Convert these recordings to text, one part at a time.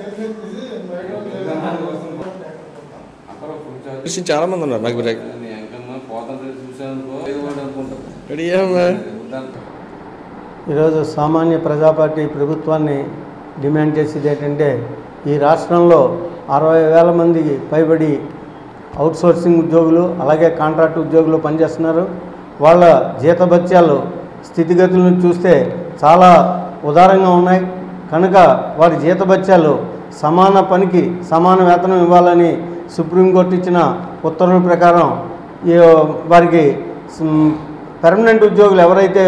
చూసి చాలా మంది ఉన్నారు నాకు బ్రేక్ రెడీ అయ్యామా ఈరోజు సామాన్య ప్రజా పార్టీ ప్రభుత్వాన్ని డిమాండ్ చేసేది ఏంటంటే ఈ రాష్ట్రంలో అరవై వేల మందికి పైబడి అవుట్సోర్సింగ్ ఉద్యోగులు అలాగే కాంట్రాక్ట్ ఉద్యోగులు పనిచేస్తున్నారు వాళ్ళ జీతభత్యాలు స్థితిగతులను చూస్తే చాలా ఉదారంగా ఉన్నాయి కనుక వారి జీతభత్యాలు సమాన పనికి సమాన వేతనం ఇవ్వాలని సుప్రీంకోర్టు ఇచ్చిన ఉత్తర్వుల ప్రకారం ఈ వారికి మ్, పెర్మనెంట్ ఉద్యోగులు ఎవరైతే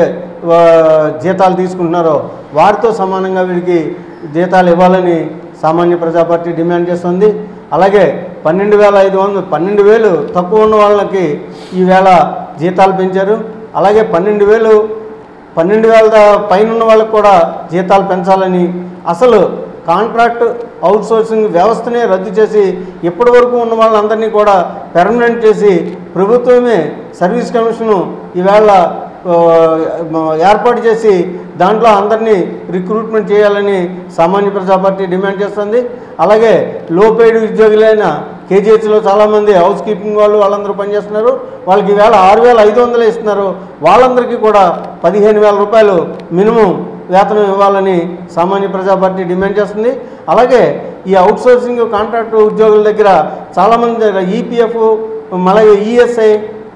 వా- జీతాలు తీసుకుంటున్నారో వారితో సమానంగా వీరికి జీతాలు ఇవ్వాలని సామాన్య ప్రజా పార్టీ డిమాండ్ చేస్తుంది అలాగే పన్నెండు వేల ఐదు వందలు పన్నెండు వేలు తక్కువ ఉన్న వాళ్ళకి ఈవేళ జీతాలు పెంచారు అలాగే పన్నెండు వేలు పన్నెండు వేల దా- పైన ఉన్న వాళ్ళకి కూడా జీతాలు పెంచాలని అసలు కాంట్రాక్ట్ అవుట్సోర్సింగ్ వ్యవస్థనే రద్దు చేసి ఇప్పటి వరకు ఉన్న వాళ్ళందరినీ కూడా పెర్మనెంట్ చేసి ప్రభుత్వమే సర్వీస్ కమిషను ఈవేళ ఆ, ఏర్పాటు చేసి దాంట్లో అందరినీ రిక్రూట్మెంట్ చేయాలని సామాన్య ప్రజా పార్టీ డిమాండ్ చేస్తుంది అలాగే లో పెయిడ్ ఉద్యోగులైన కేజీహెచ్లో చాలామంది హౌస్ కీపింగ్ వాళ్ళు వాళ్ళందరూ పనిచేస్తున్నారు వాళ్ళకి ఈవేళ ఆరు వేల ఐదు వందలు ఇస్తున్నారు వాళ్ళందరికీ కూడా పదిహేను వేల రూపాయలు మినిమం వేతనం ఇవ్వాలని సామాన్య ప్రజా పార్టీ డిమాండ్ చేస్తుంది అలాగే ఈ అవుట్సోర్సింగ్ కాంట్రాక్ట్ ఉద్యోగుల దగ్గర చాలామంది దగ్గర ఈపీఎఫ్ అలాగే ఈఎస్ఐ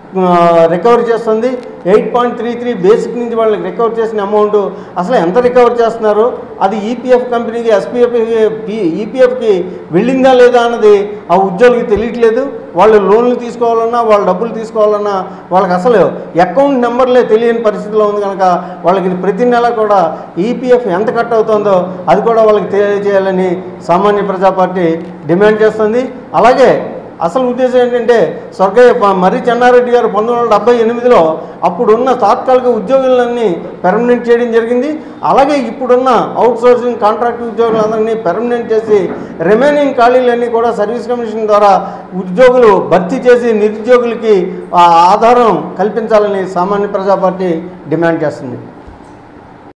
రికవర్ చేస్తుంది eight point three three basic నుంచి వాళ్ళకి రికవర్ చేసిన అమౌంట్ అసలు ఎంత రికవర్ చేస్తున్నారు అది ఈపీఎఫ్ కంపెనీకి ఎస్పీఎఫ్ ఈపీఎఫ్కి వెళ్ళిందా లేదా అన్నది ఆ ఉద్యోగులకి తెలియట్లేదు వాళ్ళు లోన్లు తీసుకోవాలన్నా వాళ్ళ డబ్బులు తీసుకోవాలన్నా వాళ్ళకి అసలు అకౌంట్ నెంబర్లే తెలియని పరిస్థితిలో ఉంది కనుక వాళ్ళకి ప్రతి నెల కూడా ఈపీఎఫ్ ఎంత కట్ అవుతుందో అది కూడా వాళ్ళకి తెలియజేయాలని సామాన్య ప్రజా పార్టీ డిమాండ్ చేస్తుంది అలాగే అసలు ఉద్దేశం ఏంటంటే స్వర్గయ్య ప- మర్రి చెన్నారెడ్డి గారు పంతొమ్మిది వందల డెబ్బై ఎనిమిదిలో అప్పుడున్న తాత్కాలిక ఉద్యోగులన్నీ పెర్మనెంట్ చేయడం జరిగింది అలాగే ఇప్పుడున్న అవుట్ సోర్సింగ్ కాంట్రాక్ట్ ఉద్యోగులందరినీ పెర్మనెంట్ చేసి రిమైనింగ్ ఖాళీలన్నీ కూడా సర్వీస్ కమిషన్ ద్వారా ఉద్యోగులు భర్తీ చేసి నిరుద్యోగులకి ఆ ఆధారం కల్పించాలని సామాన్య ప్రజా పార్టీ డిమాండ్ చేస్తుంది